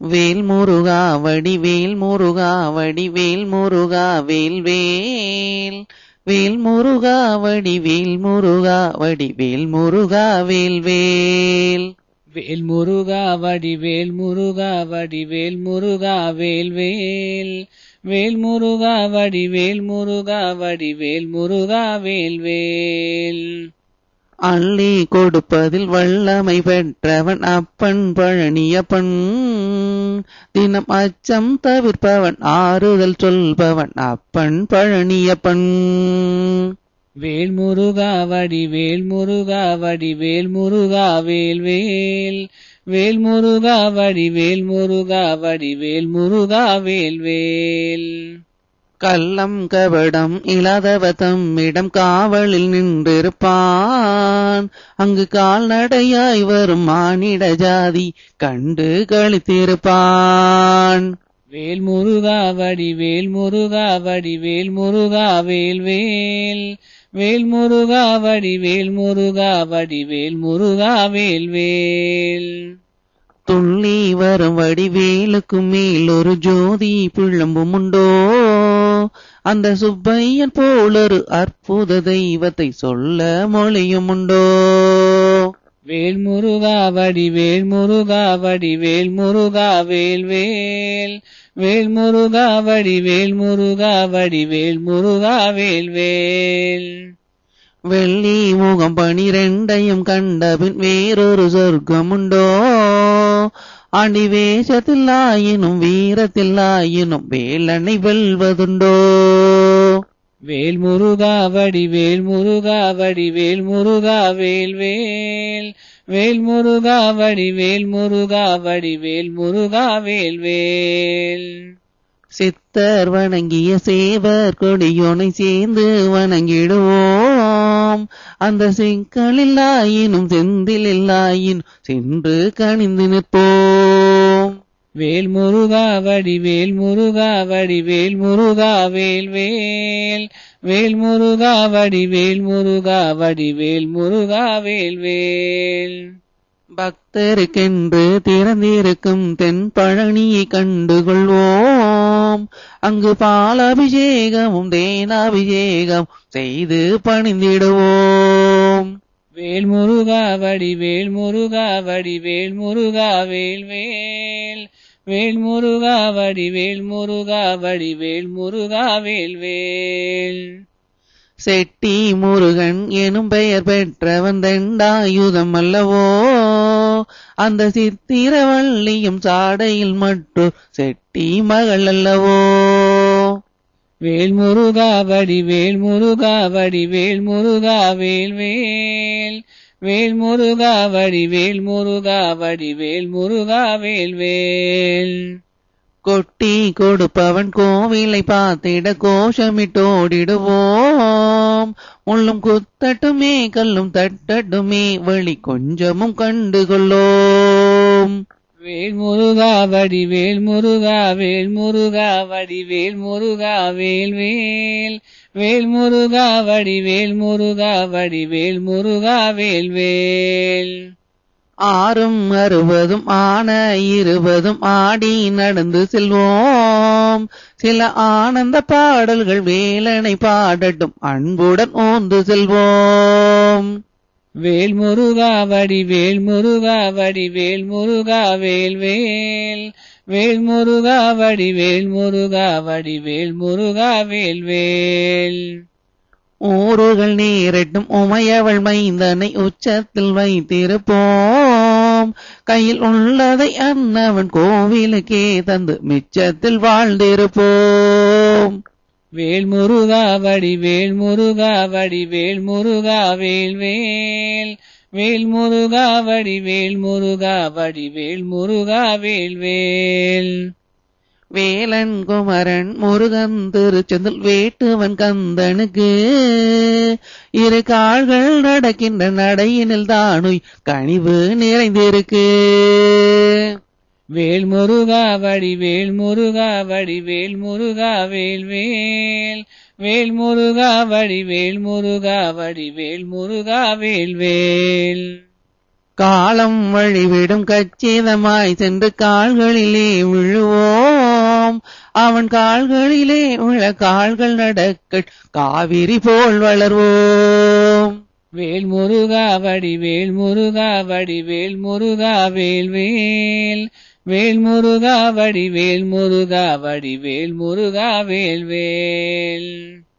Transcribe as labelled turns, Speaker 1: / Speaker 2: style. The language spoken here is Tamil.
Speaker 1: வேல் முருகா வடிவேல் முருகா வடிவேல் முருகா வேல் வேல் வேல் முருகா வடிவேல் முருகா வடிவேல் முருகா வேல் வேல்
Speaker 2: வேல் முருகா வடிவேல் முருகா வடிவேல் முருகா வேல் வேல் வேல் முருகா வடிவேல் முருகா வடிவேல் முருகா வேல் வேல்
Speaker 1: அள்ளி கொடுப்பதில் வல்லமை பெற்றவன் அப்பன் பழனியப்பன் தினம் அச்சம் தவிர்ப்பவன் ஆறுதல் சொல்பவன் அப்பன் பழனியப்பன்
Speaker 2: வேல் முருகா வடிவேல் முருகா வடிவேல் முருகா வேல் வேல் வேல் முருகா வடிவேல் முருகா வடிவேல் முருகா வேல் வேல்
Speaker 1: கள்ளம் கபடம் இல்லாதவதம் இடம் காவலில் நின்றிருப்பான் அங்கு கால்நடையாய் வரும் மானிட ஜாதி கண்டு கழித்திருப்பான்
Speaker 2: வேல் முருகா வடிவேல் முருகா வடிவேல் முருகா வேல் வேல் வேல் முருகா வடிவேல் முருகா வடிவேல் முருகா வேல் வேல்
Speaker 1: துள்ளி வரும் வடிவேலுக்கும் மேல் ஒரு ஜோதி பிழம்பும் உண்டோ அந்த சுப்பையன் போலொரு அற்புத தெய்வத்தை சொல்ல மொழியும் உண்டோ
Speaker 2: வேல் முருகா வடிவேல் முருகா வடிவேல் முருகா வேல் வேல் வேல் முருகா வடிவேல் முருகா வடிவேல் முருகா வேல் வேல்
Speaker 1: வெள்ளி முகம் பனிரெண்டையும் கண்டபின் வேறொரு சொர்க்கம் உண்டோ ஆண்டி வேஷத்தில் ஆயினும் வீரத்தில் ஆயினும் வேலனை வெல்வதுண்டோ
Speaker 2: வேல் முருகா வடிவேல் முருகா வடிவேல் முருகா வேல் வேல் வேல் முருகா வடிவேல் முருகா வடிவேல் முருகா வேல் வேல்
Speaker 1: சித்தர் வணங்கிய சேவர் கொடியோனை சேர்ந்து வணங்கிடுவோம் அந்த சிக்கலில் ஆயினும் செந்திலில் ஆயினும் சென்று கணிந்து நிற்போம்
Speaker 2: வேல் முருகா வடிவேல் முருகா வடிவேல் முருகா வேல் வேல் வேல் முருகா வடிவேல் முருகா வடிவேல் முருகா வேல் வேல்
Speaker 1: பக்தருக்கென்று திறந்திருக்கும் தென் பழனியை கண்டுகொள்வோம் அங்கு பாலாபிஷேகமும் தேனாபிஷேகம் செய்து பணிந்திடுவோம்
Speaker 2: வேல் முருகா வடிவேல் முருகா வடிவேல் முருகா வேல் வேல் வேல் முருகா வடிவேல் முருகா வடிவேல் முருகா வேல் வேல்
Speaker 1: செட்டி முருகன் எனும் பெயர் பெற்றவன் தண்டாயுதம் அல்லவோ அந்த சித்திரவள்ளியும் சாடையில் மற்றொரு செட்டி மகள் அல்லவோ
Speaker 2: வேல் முருகா வடிவேல் முருகா வடிவேல் முருகா வேல் வேல் வேல் முருகா வடிவேல் முருகா வடிவேல் முருகா வேல் வேல்
Speaker 1: கொட்டி கொடுப்பவன் கோவிலை பார்த்திட கோஷமிட்டோடிடுவோம் முள்ளும் குத்தட்டுமே கல்லும் தட்டட்டுமே வழி கொஞ்சமும் கண்டுகொள்ளோம்
Speaker 2: வேல் முருகா வடிவேல் முருகா வேல் முருகா வடிவேல் முருகா வேல் வேல் வேல் முருகா வடிவேல் முருகா வடிவேல் முருகா வேல் வேல்
Speaker 1: ஆறும் அறுபதும் ஆன இருபதும் ஆடி நடந்து செல்வோம் சில ஆனந்த பாடல்கள் வேலனை பாடட்டும் அன்புடன் ஓந்து செல்வோம்
Speaker 2: வேல் முருகா வடிவேல் முருகா வடிவேல் முருகா வேல் வேல் வேல் முருகா வடிவேல் முருகா வடிவேல் முருகா வேல் வேல்
Speaker 1: ஊறுகள் நேரட்டும் உமையவள் மைந்தனை உச்சத்தில் வைத்திருப்போம் கையில் உள்ளதை அன்னவன் கோவிலுக்கே தந்து மிச்சத்தில் வாழ்ந்திருப்போம்
Speaker 2: வேல் முருகா வடிவேல் முருகா வடிவேல் முருகா வேல் வேல் வேல் முருகா வடிவேல் முருகா வடிவேல் முருகா வேல் வேல்
Speaker 1: வேலன் குமரன் முருகன் திருச்செந்தல் வேட்டுவன் கந்தனுக்கு இரு கால்கள் நடக்கின்ற நடையினில் தானுய் கனிவு நிறைந்திருக்கு
Speaker 2: வேல் முருகா வடிவேல் முருகா வடிவேல் முருகா வேல் வேல் வேல் முருகா வடிவேல் முருகா வடிவேல் முருகா வேல் வேல்
Speaker 1: காலம் வழிவிடும் கச்சிதமாய் சென்று கால்களிலே விழுவோம் அவன் கால்களிலே உள்ள கால்கள் நடக்க காவிரி போல் வளர்வோம்
Speaker 2: வேல் முருகா வடிவேல் முருகா வடிவேல் முருகா வேல் வேல் வேல் முருகா வடிவேல் முருகா வடிவேல் முருகா வேல் வேல்